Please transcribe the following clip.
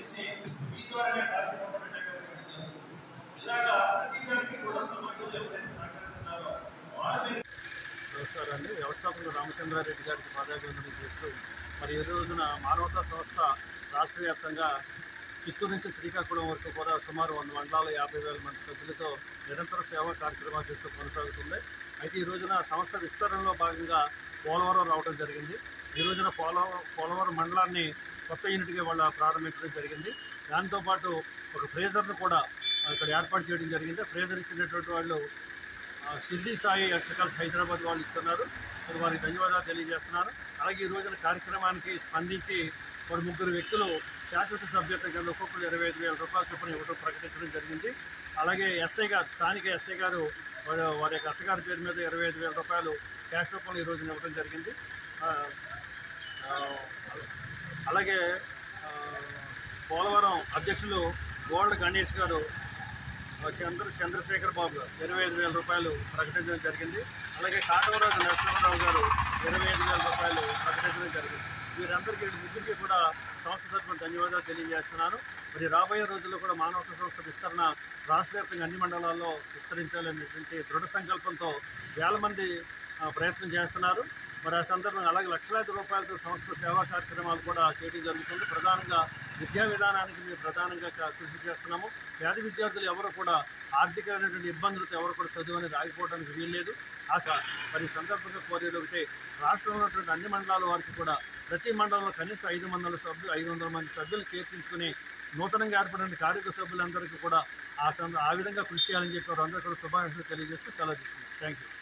తెలిసి మీ ద్వారా కార్యక్రమం పెట్టడం జరుగుతుంది ఇలాగా ప్రతి దానికి కూడా సమాజంలో ఎవరైతే సహకరిస్తున్నారో వారి నమస్కారం అండి వ్యవస్థాపకులు రామచంద్రారెడ్డి గారికి పాదాభివందనం చేస్తూ మరి ఈ రోజున మానవతా సంస్థ రాష్ట్ర వ్యాప్తంగా చిత్తూరు నుంచి శ్రీకాకుళం వరకు కూడా సుమారు వంద మండలాల యాభై వేల మంది సభ్యులతో నిరంతర సేవా కార్యక్రమాలు చేస్తూ కొనసాగుతుంది అయితే ఈ రోజున సంస్థ విస్తరణలో భాగంగా పోలవరం రావడం జరిగింది ఈ రోజున పోలవరం పోలవరం మండలాన్ని కొత్త యూనిట్గా వాళ్ళ ప్రారంభించడం జరిగింది దాంతోపాటు ఒక ఫ్రేజర్ను కూడా ఇక్కడ ఏర్పాటు చేయడం జరిగింది ఆ ఫ్రేజర్ ఇచ్చినటువంటి వాళ్ళు ఆ, షిర్డీ సాయి ఎలక్ట్రికల్స్ హైదరాబాద్ వాళ్ళు ఇస్తున్నారు మరి వారికి ధన్యవాదాలు తెలియజేస్తున్నాను అలాగే ఈ రోజున కార్యక్రమానికి స్పందించి మరి ముగ్గురు వ్యక్తులు శాశ్వత సభ్యత కింద ఒక్కొక్కరు ఇరవై ఐదు వేల రూపాయల చొప్పున ఇవ్వడం ప్రకటించడం జరిగింది అలాగే ఎస్ఐ గారు స్థానిక ఎస్ఐ గారు వారి వారి యొక్క అత్తగారి పేరు మీద ఇరవై ఐదు వేల రూపాయలు క్యాష్ రూపంలో ఈ రోజున ఇవ్వడం జరిగింది ఆ, ఆ, అలాగే ఆ, పోలవరం అధ్యక్షులు గోల్డ్ గణేష్ గారు చంద్ర చంద్రశేఖర్ బాబు గారు ఇరవై ఐదు వేల రూపాయలు ప్రకటించడం జరిగింది అలాగే కాటవరాజు నరసింహారావు గారు ఇరవై ఐదు వేల రూపాయలు ప్రకటించడం జరిగింది వీరందరికీ ముగ్గురికి కూడా సంస్థ తరఫున ధన్యవాదాలు తెలియజేస్తున్నాను మరి రాబోయే రోజుల్లో కూడా మానవత సంస్థ విస్తరణ రాష్ట్ర వ్యాప్తంగా అన్ని మండలాల్లో విస్తరించాలనేటువంటి దృఢ సంకల్పంతో వేల మంది ఆ, ప్రయత్నం చేస్తున్నారు మరి ఆ సందర్భంగా అలాగే లక్షలాది రూపాయలతో సంస్థ సేవా కార్యక్రమాలు కూడా చేయడం జరుగుతుంది ప్రధానంగా విద్యా విధానానికి మేము ప్రధానంగా క- కృషి చేస్తున్నాము పేద విద్యార్థులు ఎవరు కూడా ఆర్థికమైనటువంటి ఇబ్బందులతో ఎవరు కూడా చదువు అనేది ఆగిపోవడానికి వీల్లేదు ఆశ మరి ఈ సందర్భంగా కోరేది ఒకటి రాష్ట్రంలో ఉన్నటువంటి అన్ని మండలాల వారికి కూడా ప్రతి మండలంలో కనీసం ఐదు వందల సభ్యులు ఐదు వందల మంది సభ్యులు చేర్పించుకుని నూతనంగా ఏర్పడిన కార్యక సభ్యులందరికీ కూడా ఆ సంద ఆ విధంగా కృషి చేయాలని చెప్పి వారందరూ కూడా శుభాకాంక్షలు తెలియజేస్తూ సెలవు తీసుకున్నాను థ్యాంక్ యూ